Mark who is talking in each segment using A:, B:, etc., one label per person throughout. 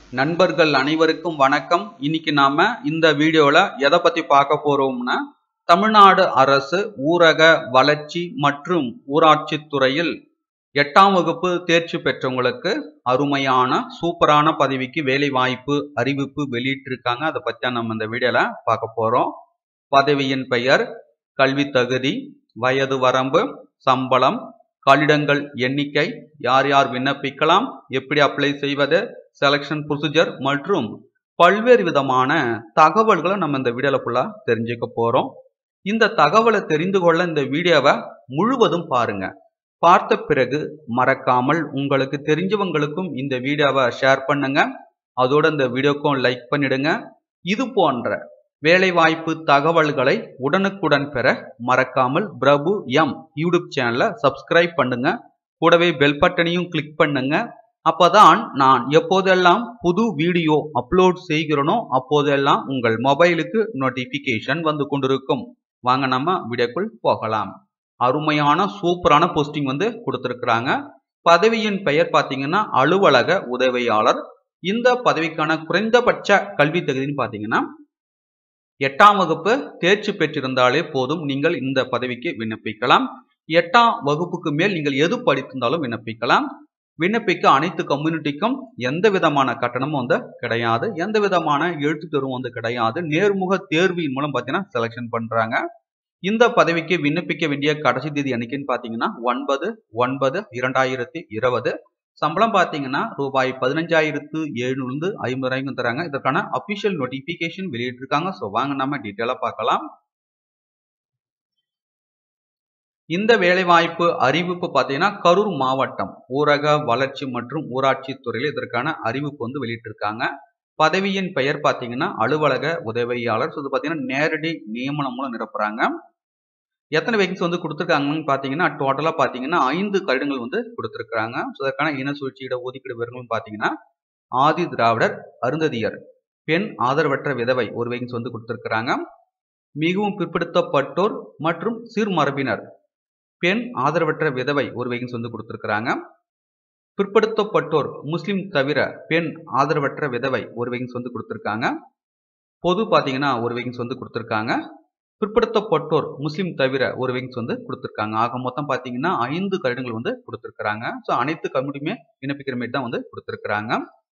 A: நண்பர்கள் அனைவருக்கும் வணக்கம் இன்னைக்கு நாம இந்த வீடியோல எதை பத்தி பார்க்க போறோம்னா தமிழ்நாடு அரசு ஊரக வளர்ச்சி மற்றும் ஊராட்சித் துறையில் எட்டாம் வகுப்பு தேர்ச்சி பெற்றவங்களுக்கு அருமையான சூப்பரான பதவிக்கு வேலை வாய்ப்பு அறிவிப்பு வெளியிட்டிருக்காங்க அதை பத்தி தான் நம்ம இந்த வீடியோல பார்க்க போறோம் பதவியின் பெயர் கல்வி தகுதி வயது வரம்பு சம்பளம் காலிடங்கள் எண்ணிக்கை யார் யார் விண்ணப்பிக்கலாம் எப்படி அப்ளை செய்வது செலெக்ஷன் ப்ரொசீஜர் மற்றும் பல்வேறு விதமான தகவல்களை நம்ம இந்த வீடியோல ஃபுல்லா தெரிஞ்சுக்க போறோம் இந்த தகவலை தெரிந்து கொள்ள இந்த வீடியோவை முழுவதும் பாருங்க பார்த்த பிறகு மறக்காமல் உங்களுக்கு தெரிஞ்சவங்களுக்கும் இந்த வீடியோவை ஷேர் பண்ணுங்க அதோட இந்த வீடியோக்கும் லைக் பண்ணிடுங்க இது போன்ற வேலைவாய்ப்பு தகவல்களை உடனுக்குடன் பெற மறக்காமல் பிரபு எம் யூடியூப் சேனலை சப்ஸ்கிரைப் பண்ணுங்க கூடவே பெல் பட்டனையும் கிளிக் பண்ணுங்க அப்பதான் நான் எப்போதெல்லாம் புது வீடியோ அப்லோட் செய்கிறனோ அப்போதெல்லாம் உங்கள் மொபைலுக்கு நோட்டிபிகேஷன் வந்து கொண்டிருக்கும் வாங்க நம்ம வீடியோக்குள் போகலாம் அருமையான சூப்பரான போஸ்டிங் வந்து கொடுத்துருக்குறாங்க பதவியின் பெயர் பார்த்தீங்கன்னா அலுவலக உதவியாளர் இந்த பதவிக்கான குறைந்தபட்ச கல்வி தகுதின்னு பார்த்தீங்கன்னா எட்டாம் வகுப்பு தேர்ச்சி பெற்றிருந்தாலே போதும் நீங்கள் இந்த பதவிக்கு விண்ணப்பிக்கலாம் எட்டாம் வகுப்புக்கு மேல் நீங்கள் எது படித்திருந்தாலும் விண்ணப்பிக்கலாம் விண்ணப்பிக்க அனைத்து கம்யூனிட்டிக்கும் எந்த விதமான கட்டணமும் வந்து கிடையாது எந்த விதமான எழுத்து தேர்வும் வந்து கிடையாது நேர்முக தேர்வின் மூலம் பார்த்தீங்கன்னா செலெக்ஷன் பண்றாங்க இந்த பதவிக்கு விண்ணப்பிக்க வேண்டிய கடைசி தேதி என்னைக்குன்னு பார்த்தீங்கன்னா ஒன்பது ஒன்பது இரண்டாயிரத்தி இருபது சம்பளம் பார்த்தீங்கன்னா ரூபாய் பதினஞ்சாயிரத்து எழுநூறு ஐம்பதாயிரம் தராங்க இதற்கான அபிஷியல் நோட்டிபிகேஷன் வெளியிட்டிருக்காங்க ஸோ வாங்க நம்ம டீட்டெயிலாக பார்க்கலாம் இந்த வேலைவாய்ப்பு அறிவிப்பு பார்த்தீங்கன்னா கரூர் மாவட்டம் ஊரக வளர்ச்சி மற்றும் ஊராட்சி துறையில் இதற்கான அறிவிப்பு வந்து வெளியிட்டிருக்காங்க பதவியின் பெயர் பார்த்தீங்கன்னா அலுவலக உதவியாளர் ஸோ இது பார்த்தீங்கன்னா நேரடி நியமனம் மூலம் நிரப்புறாங்க எத்தனை வேகன்சி வந்து கொடுத்துருக்காங்கன்னு பார்த்தீங்கன்னா டோட்டலாக பார்த்தீங்கன்னா ஐந்து கடிதங்கள் வந்து கொடுத்துருக்காங்க ஸோ அதற்கான இன சுழற்சியிட ஒதுக்கீடு விவரங்கள்னு பார்த்தீங்கன்னா ஆதி திராவிடர் அருந்ததியர் பெண் ஆதரவற்ற விதவை ஒரு வேகன்சி வந்து கொடுத்துருக்குறாங்க மிகவும் பிற்படுத்தப்பட்டோர் மற்றும் சிறுமரபினர் பெண் ஆதரவற்ற விதவை ஒரு வேகன்சி வந்து கொடுத்துருக்குறாங்க பிற்படுத்தப்பட்டோர் முஸ்லீம் தவிர பெண் ஆதரவற்ற விதவை ஒரு வேகன்சி வந்து கொடுத்துருக்காங்க பொது பார்த்தீங்கன்னா ஒரு வேகன்சி வந்து கொடுத்துருக்காங்க பிற்படுத்தப்பட்டோர் முஸ்லீம் தவிர ஒரு விங்ஸ் வந்து கொடுத்துருக்காங்க ஆக மொத்தம் பார்த்தீங்கன்னா ஐந்து கடிதங்கள் வந்து கொடுத்துருக்காங்க ஸோ அனைத்து கம்யூனிட்டியுமே விண்ணப்பிக்கிற மாதிரி தான் வந்து கொடுத்துருக்காங்க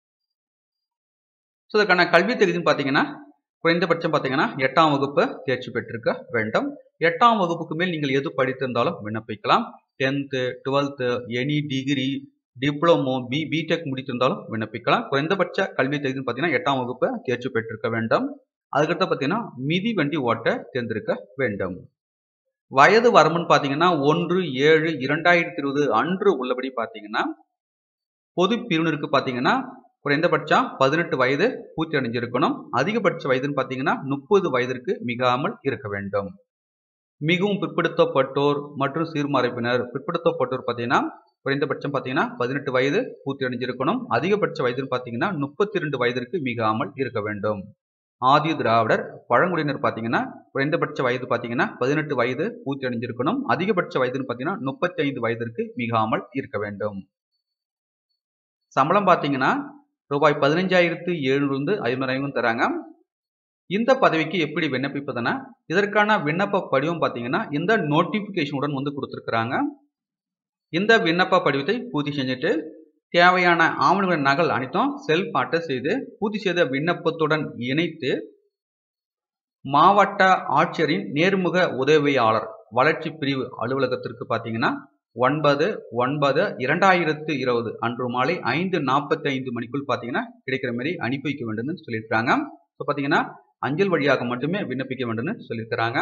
A: ஸோ இதுக்கான கல்வி தகுதின்னு பார்த்தீங்கன்னா குறைந்தபட்சம் பார்த்தீங்கன்னா எட்டாம் வகுப்பு தேர்ச்சி பெற்றிருக்க வேண்டும் எட்டாம் வகுப்புக்கு மேல் நீங்கள் எது படித்திருந்தாலும் விண்ணப்பிக்கலாம் tenth twelfth any degree diploma B BTech முடித்திருந்தாலும் விண்ணப்பிக்கலாம் குறைந்தபட்ச கல்வி தகுதின்னு பார்த்தீங்கன்னா எட்டாம் வகுப்பு தேர்ச்சி பெற்றிருக்க வேண்டும் அதுக்கடுத்து பார்த்தீங்கன்னா மிதி வண்டி ஓட்ட தேர்ந்தெடுக்க வேண்டும் வயது வரம்புன்னு பார்த்தீங்கன்னா ஒன்று ஏழு இரண்டாயிரத்தி இருபது அன்று உள்ளபடி பார்த்தீங்கன்னா பொது பிரிவினருக்கு பார்த்தீங்கன்னா குறைந்தபட்சம் பதினெட்டு வயது பூர்த்தி அடைஞ்சிருக்கணும் அதிகபட்ச வயதுன்னு பார்த்தீங்கன்னா முப்பது வயதிற்கு மிகாமல் இருக்க வேண்டும் மிகவும் பிற்படுத்தப்பட்டோர் மற்றும் சீர்மறைப்பினர் பிற்படுத்தப்பட்டோர் பார்த்தீங்கன்னா குறைந்தபட்சம் பார்த்தீங்கன்னா பதினெட்டு வயது பூர்த்தி அடைஞ்சிருக்கணும் அதிகபட்ச வயதுன்னு பார்த்தீங்கன்னா முப்பத்தி ரெண்டு வயதிற்கு மிகாமல் இருக்க வேண்டும் ஆதி திராவிடர் பழங்குடியினர் பார்த்தீங்கன்னா குறைந்தபட்ச வயது பார்த்தீங்கன்னா பதினெட்டு வயது பூர்த்தி அடைஞ்சிருக்கணும் அதிகபட்ச வயதுன்னு பார்த்தீங்கன்னா முப்பத்தி ஐந்து வயதிற்கு மிகாமல் இருக்க வேண்டும் சம்பளம் பார்த்தீங்கன்னா ரூபாய் பதினஞ்சாயிரத்து எழுநூறு ஐம்பதாயிரம் தராங்க இந்த பதவிக்கு எப்படி விண்ணப்பிப்பதுன்னா இதற்கான விண்ணப்ப படிவம் பார்த்தீங்கன்னா இந்த நோட்டிபிகேஷனுடன் வந்து கொடுத்துருக்குறாங்க இந்த விண்ணப்ப படிவத்தை பூர்த்தி செஞ்சுட்டு தேவையான ஆவணங்களின் நகல் அனைத்தும் செல்ஃப் அட்டஸ்ட் செய்து பூர்த்தி செய்த விண்ணப்பத்துடன் இணைத்து மாவட்ட ஆட்சியரின் நேர்முக உதவியாளர் வளர்ச்சி பிரிவு அலுவலகத்திற்கு பார்த்தீங்கன்னா ஒன்பது ஒன்பது இரண்டாயிரத்து இருபது அன்று மாலை ஐந்து நாற்பத்தி ஐந்து மணிக்குள் பார்த்தீங்கன்னா கிடைக்கிற மாதிரி அனுப்பி வைக்க வேண்டும்னு சொல்லியிருக்காங்க ஸோ பார்த்தீங்கன்னா அஞ்சல் வழியாக மட்டுமே விண்ணப்பிக்க வேண்டும்னு சொல்லியிருக்கிறாங்க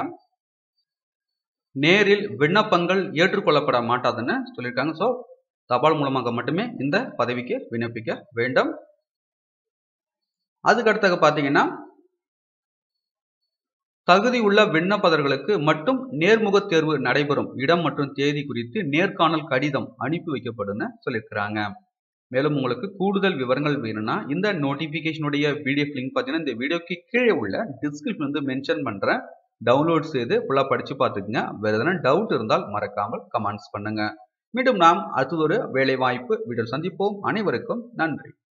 A: நேரில் விண்ணப்பங்கள் ஏற்றுக்கொள்ளப்பட மாட்டாதுன்னு சொல்லியிருக்காங்க ஸோ தபால் மூலமாக மட்டுமே இந்த பதவிக்கு விண்ணப்பிக்க வேண்டும் அதுக்கடுத்தது பார்த்தீங்கன்னா தகுதி உள்ள விண்ணப்பதர்களுக்கு மட்டும் நேர்முக தேர்வு நடைபெறும் இடம் மற்றும் தேதி குறித்து நேர்காணல் கடிதம் அனுப்பி வைக்கப்படும்னு சொல்லியிருக்கிறாங்க மேலும் உங்களுக்கு கூடுதல் விவரங்கள் வேணும்னா இந்த நோட்டிபிகேஷனுடைய பிடிஎஃப் லிங்க் பார்த்தீங்கன்னா இந்த வீடியோக்கு கீழே உள்ள டிஸ்கிரிப்ஷன் வந்து மென்ஷன் பண்ணுறேன் டவுன்லோட் செய்து ஃபுல்லாக படித்து பார்த்துக்குங்க வேறு எதனா டவுட் இருந்தால் மறக்காமல் கமெண்ட்ஸ் பண்ணுங்க மீண்டும் நாம் அடுத்ததொரு வேலைவாய்ப்பு வீடியோ சந்திப்போம் அனைவருக்கும் நன்றி